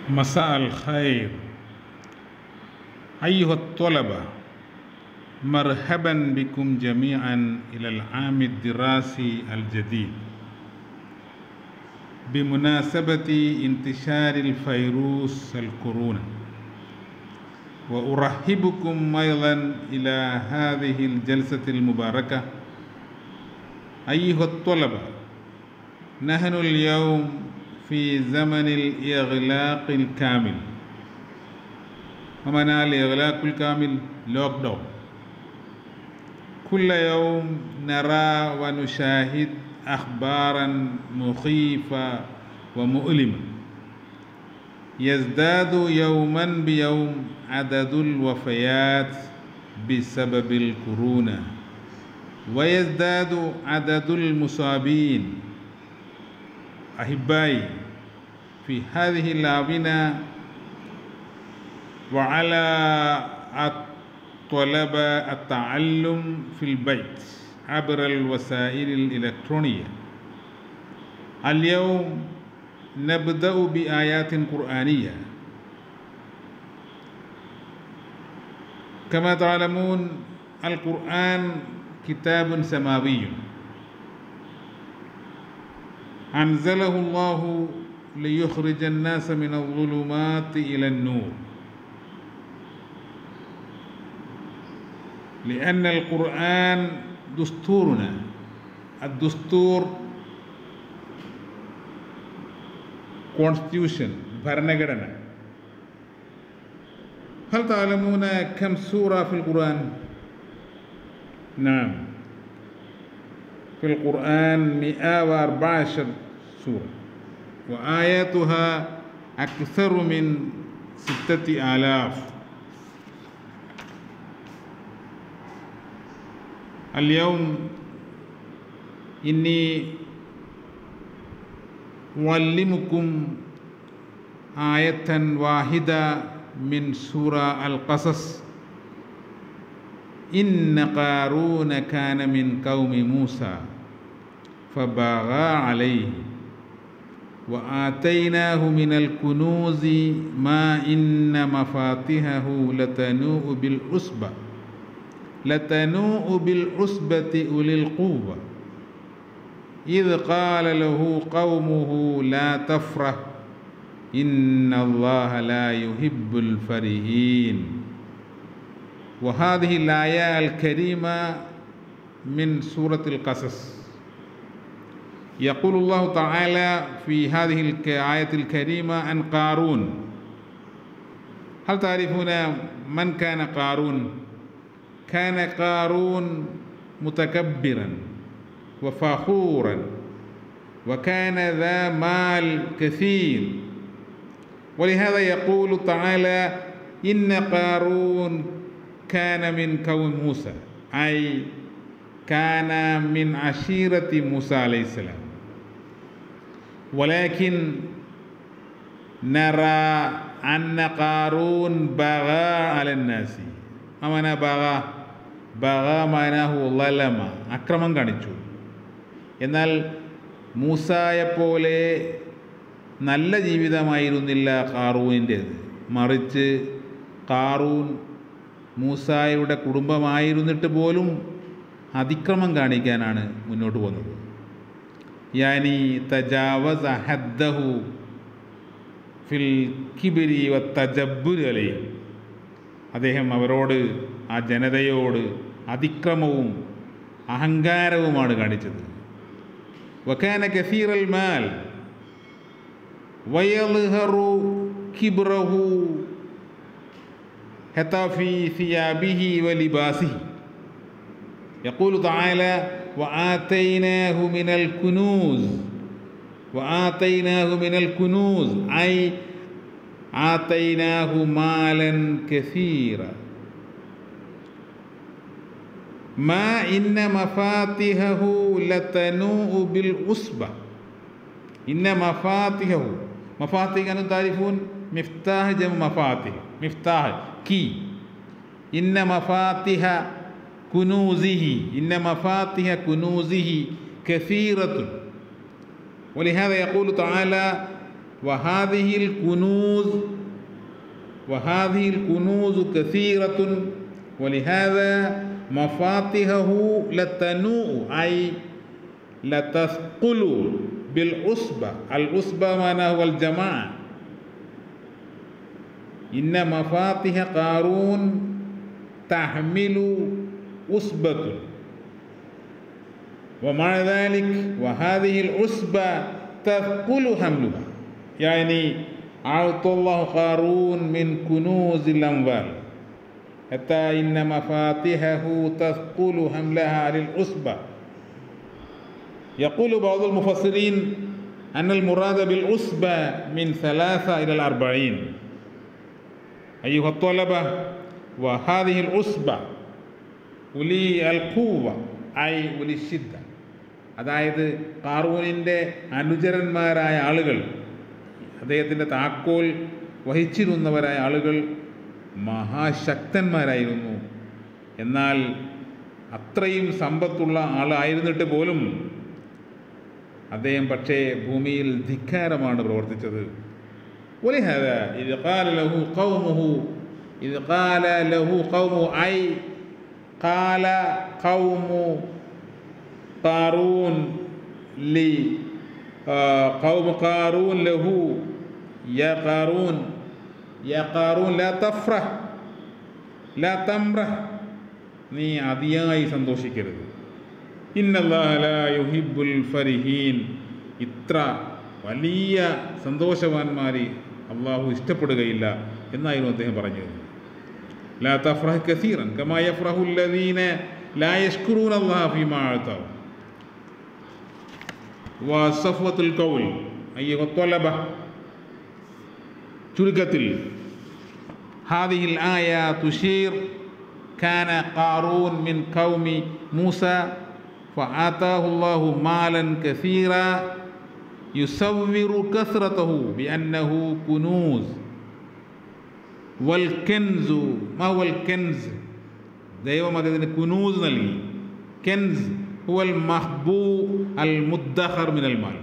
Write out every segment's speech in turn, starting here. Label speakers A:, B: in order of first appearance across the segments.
A: مساء الخير أيها الطلبة مرحبا بكم جميعا إلى العام الدراسي الجديد بمناسبة انتشار الفيروس الكورونا وأرحبكم أيضا إلى هذه الجلسة المباركة أيها الطلبة نحن اليوم في زمن الإغلاق الكامل ومعنى الإغلاق الكامل لوك داون كل يوم نرى ونشاهد أخبارا مخيفة ومؤلمة يزداد يوما بيوم عدد الوفيات بسبب الكورونا ويزداد عدد المصابين أحبائي في هذه الآونة وعلى الطلبة التعلم في البيت عبر الوسائل الإلكترونية اليوم نبدأ بآيات قرآنية كما تعلمون القرآن كتاب سماوي أنزله الله ليخرج الناس من الظلمات إلى النور لأن القرآن دستورنا الدستور constitution ഭരണഘടന هل تعلمون كم سورة في القرآن؟ نعم في القرآن 114 سورة وآياتها أكثر من ستة آلاف اليوم إني أعلمكم آية واحدة من سورة القصص إن قارون كان من قوم موسى فبغى عليه وآتيناه من الكنوز ما إن مفاتحه لتنوء بالعصبة لتنوء بالعصبة أولي القوة إذ قال له قومه لا تفرح إن الله لا يحب الفرحين وهذه الآية الكريمة من سورة القصص يقول الله تعالى في هذه الآية الكريمة عن قارون هل تعرفون من كان قارون؟ كان قارون متكبرا وفخورا وكان ذا مال كثير ولهذا يقول تعالى إن قارون كان من قوم موسى أي كان من عشيرة موسى عليه السلام ولكن نرى أن قارون بغى على الناس أمنا بغى ബഗ മാനാഹു ലലമ അക്രമം കാണിച്ചു എന്നാൽ മൂസായെപ്പോലെ നല്ല ജീവിതമായിരുന്നില്ല കാറൂവിൻ്റേത് മറിച്ച് കാറൂൻ മൂസായുടെ കുടുംബമായിരുന്നിട്ട് പോലും അതിക്രമം കാണിക്കാനാണ് മുന്നോട്ട് പോകുന്നത് യാനി തജാവസ് അഹദ്ദഹു ഫിൽ കിബിരി വ തജബുർ അലൈ അദ്ദേഹം അവരോട് ആ ജനതയോട് അതിക്രമവും അഹങ്കാരവുമാണ് കാണിച്ചത് വക്കാന കസീറൽ മാൽ വയൽഹറു കിബ്രഹു ഹതാഫി സിയാബിഹി വലിബാസിഹി يقول تعالى وآتيناه من الكنوز وآتيناه من الكنوز أي آتيناه مالا كثيرا ما إن مفاتحه لتنوء بالعصبة إن مفاتحه مفاتيح أنتم تعرفون مفتاح جمع مفاتيح مفتاح كي إن مفاتيح كنوزه إن مفاتيح كنوزه كثيرة ولهذا يقول تعالى വഹാദിഹിൽ കുനൂസ് വഹാദിഹിൽ കുനൂസ് കസീറത്തുൻ ولهذا مفاتحه لتنوء أي لتثقل بالعصبة العصبة معناه هو الجماعة إن مفاتيح قارون تحمل عصبة ومع ذلك وهذه العصبة تثقل حملها يعني أعطى الله قارون من كنوز الأموال حتى إن مفاتيحه تثقل حملها للعصبة يقول بعض المفسرين أن المراد بالعصبة من ثلاثة إلى الأربعين أيها الطلبة وهذه العصبة ولي القوة أي ولي الشدة അതായത് കാറൂനിൻ്റെ അനുചരന്മാരായ ആളുകൾ അദ്ദേഹത്തിൻ്റെ താക്കോൽ വഹിച്ചിരുന്നവരായ ആളുകൾ മഹാശക്തന്മാരായിരുന്നു എന്നാൽ അത്രയും സമ്പത്തുള്ള ആളായിരുന്നിട്ട് പോലും അദ്ദേഹം പക്ഷേ ഭൂമിയിൽ ധിക്കാരമാണ് പ്രവർത്തിച്ചത് ولهذا إذ قال له قومه إذ قال له قومه أي قال قوم قارون لي آه قوم قارون له يا قارون يا قارون لا تفرح لا تمرح നീ അതിയായി സന്തോഷിക്കരുത് ഇന്നല്ലാഹുൽ ഫരിഹീൻ ഇത്ര വലിയ സന്തോഷവാന്മാരെ അള്ളാഹു ഇഷ്ടപ്പെടുകയില്ല എന്നായിരുന്നു അദ്ദേഹം പറഞ്ഞത് ലാ തഫ്രഹ് കസീറൻ കമാ യഫ്രഹു الذين لا يشكرون الله فيما آتاهم وصفوة القول أيها الطلبة ചുരുക്കത്തിൽ هذه الآية تشير كان قارون من قوم موسى فآتاه الله مالا كثيرا يصور كثرته بأنه كنوز والكنز ما هو الكنز ദൈവം അതിന് കുനൂസ് നൽകി കെൻസ് ഹുവൽ മഹ്ബൂ അൽ മുദ്ദഹർ മിനൽ മാൽ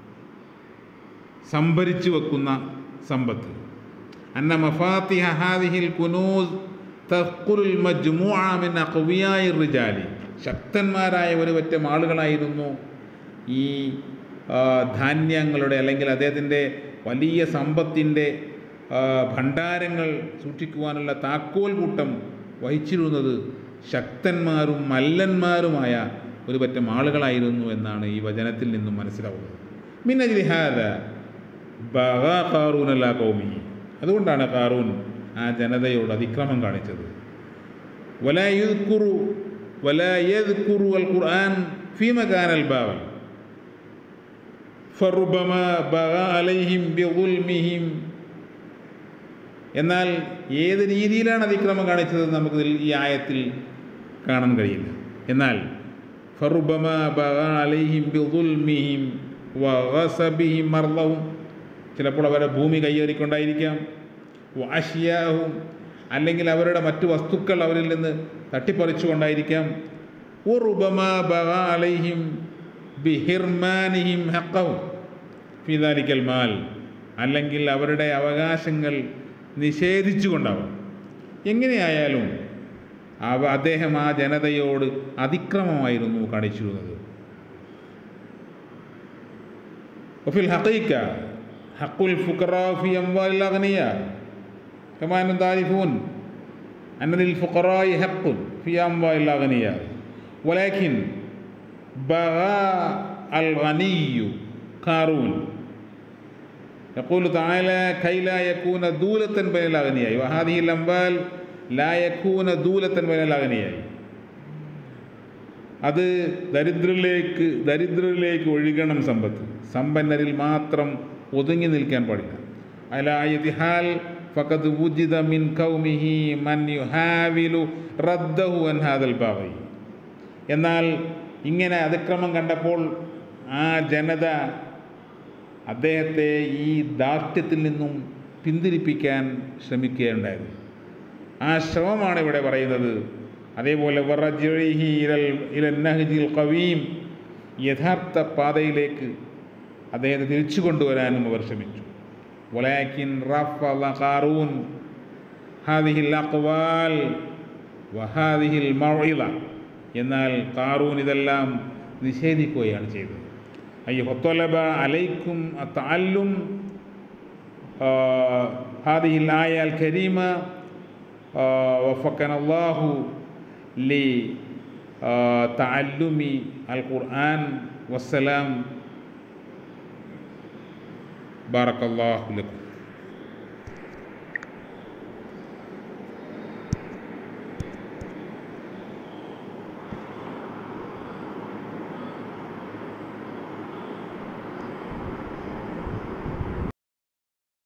A: സംഭരിച്ചു വെക്കുന്ന സമ്പത്ത് അന്ന മഫാത്തിഹ ഹാദിഹിൽ കുനൂസ് തഖ്കുലുൽ മജ്മുഅ മിൻ അഖ്വിയായി റിജാലി ശക്തന്മാരായ ഒരു പറ്റം ആളുകളായിരുന്നു ഈ ആ, ധാന്യങ്ങളുടെ അല്ലെങ്കിൽ അദ്ദേഹത്തിൻ്റെ വലിയ സമ്പത്തിൻ്റെ ആ, ഭണ്ഡാരങ്ങൾ സൂക്ഷിക്കുവാനുള്ള താക്കോൽ കൂട്ടം വഹിച്ചിരുന്നത് ശക്തന്മാരും മല്ലന്മാരുമായ ഒരു പറ്റം ആളുകളായിരുന്നു എന്നാണ് ഈ വചനത്തിൽ നിന്നും മനസ്സിലാവുന്നത് മിന്നജിഹാദ ബഗാ കാറൂൻ അല്ല കൗമി അതുകൊണ്ടാണ് കാറൂൻ ആ ജനതയോട് അതിക്രമം കാണിച്ചത് ولا يذكر ولا يذكر القرآن في مكان الباول فربما بغى عليهم بظلمهم എന്നാൽ ഏത് രീതിയിലാണ് അതിക്രമം കാണിച്ചത് നമുക്ക് ഇതിൽ ഈ ആയത്തിൽ കാണാൻ കഴിയില്ല എന്നാൽ ഫറുബമ ബഗ അലൈഹിം ബിദുൽമിഹിം വഗസബിഹിം മർദവും ചിലപ്പോൾ അവരുടെ ഭൂമി കയ്യേറിക്കൊണ്ടായിരിക്കാം വാഷിയാഹും അല്ലെങ്കിൽ അവരുടെ മറ്റു വസ്തുക്കൾ അവരിൽ നിന്ന് തട്ടിപ്പറിച്ചുകൊണ്ടായിരിക്കാം ഉറുബമ ബഗ അലൈഹിം ബിഹിർമാനിഹിം ഹക്കവും ഫിദാലിക്കൽ മാൽ അല്ലെങ്കിൽ അവരുടെ അവകാശങ്ങൾ നിഷേധിച്ചുകൊണ്ടാവാം എങ്ങനെയായാലും അവ അദ്ദേഹം ആ ജനതയോട് അതിക്രമമായിരുന്നു കാണിച്ചിരുന്നത് وفي الحقيقة حق الفقراء في أموال الأغنياء كما أنتم تعرفون أن للفقراء حق في أموال الأغنياء ولكن بغى الغني قارون يقول تعالى كي لا يكون دولة بين الأغنياء وهذه الأموال لا يكون دولة بين الأغنياء അത് ദരിദ്രരിലേക്ക് ദരിദ്രരിലേക്ക് ഒഴുകണം സമ്പത്ത് സമ്പന്നരിൽ മാത്രം ഒതുങ്ങി നിൽക്കാൻ പാടില്ല അലായതിഹാൽ ഫഖദ് വുജിദ മിൻ കൗമിഹി മൻ യുഹാവിലു റദ്ദഹു അൻ ഹാദൽ ബാവി എന്നാൽ ഇങ്ങനെ അതിക്രമം കണ്ടപ്പോൾ ആ ജനത അദ്ദേഹത്തെ ഈ ദാർഢ്യത്തിൽ നിന്നും പിന്തിരിപ്പിക്കാൻ ശ്രമിക്കുകയുണ്ടായത് ആ ശ്രമമാണ് ഇവിടെ പറയുന്നത് അതേപോലെ വറജിഹി ഇലൽ ഇലൽ നഹ്ജിൽ കവീം യഥാർത്ഥ പാതയിലേക്ക് അദ്ദേഹത്തെ തിരിച്ചു കൊണ്ടുവരാനും അവർ ശ്രമിച്ചു ولكن رفض قارون هذه الأقوال وهذه الموعظة എന്നാൽ കാറൂൻ ഇതെല്ലാം നിഷേധിക്കുകയാണ് ചെയ്തത് അയ്യോ ഫത്തൊലബ അലൈക്കും അത്തഅല്ലും هذه الآية الكريمة وفقنا الله لتعلم القرآن والسلام بارك الله لكم